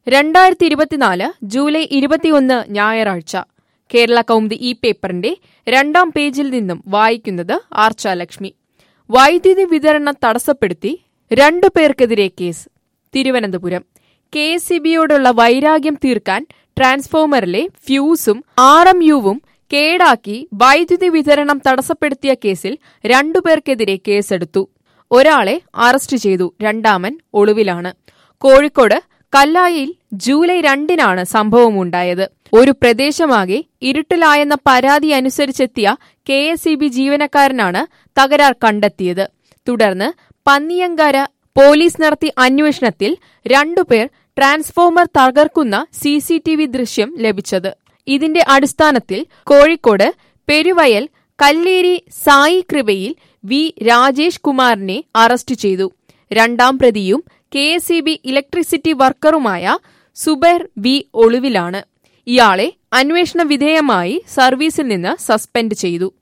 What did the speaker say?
രണ്ടായിരത്തി ഇരുപത്തിനാല് ജൂലൈ ഇരുപത്തിയൊന്ന് ഞായറാഴ്ച കേരള കൗമുദി ഈ പേപ്പറിന്റെ രണ്ടാം പേജിൽ നിന്നും വായിക്കുന്നത് ആർച്ചാലക്ഷ്മി വൈദ്യുതി വിതരണം തടസ്സപ്പെടുത്തി രണ്ടു പേർക്കെതിരെ case Thiruvananthapuram K S C ബിയോടുള്ള വൈരാഗ്യം തീർക്കാൻ ട്രാൻസ്ഫോമറിലെ ഫ്യൂസും ആർ എം യുവും കേടാക്കി വൈദ്യുതി വിതരണം തടസ്സപ്പെടുത്തിയ കേസിൽ രണ്ടുപേർക്കെതിരെ കേസെടുത്തു ഒരാളെ അറസ്റ്റ് ചെയ്തു രണ്ടാമൻ ഒളിവിലാണ് കോഴിക്കോട് കല്ലായിൽ ജൂലൈ രണ്ടിനാണ് സംഭവമുണ്ടായത് ഒരു പ്രദേശമാകെ ഇരുട്ടിലായെന്ന പരാതി അനുസരിച്ചെത്തിയ കെ എസ് ഇ ബി ജീവനക്കാരനാണ് തകരാർ കണ്ടെത്തിയത് തുടർന്ന് പന്നിയങ്കര പോലീസ് നടത്തിയ അന്വേഷണത്തിൽ രണ്ടുപേർ ട്രാൻസ്ഫോമർ തകർക്കുന്ന സി സി ടി വി ദൃശ്യം ലഭിച്ചത് ഇതിന്റെ അടിസ്ഥാനത്തിൽ കോഴിക്കോട് പെരുവയൽ കല്ലേരി സായി കൃപയിൽ വി രാജേഷ് കുമാറിനെ അറസ്റ്റ് ചെയ്തു രണ്ടാം പ്രതിയും K S E B electricity വർക്കറുമായ സുബൈർ വി ഒളിവിലാണ് ഇയാളെ അന്വേഷണ വിധേയമായി സർവീസിൽ നിന്ന് സസ്പെൻഡ് ചെയ്തു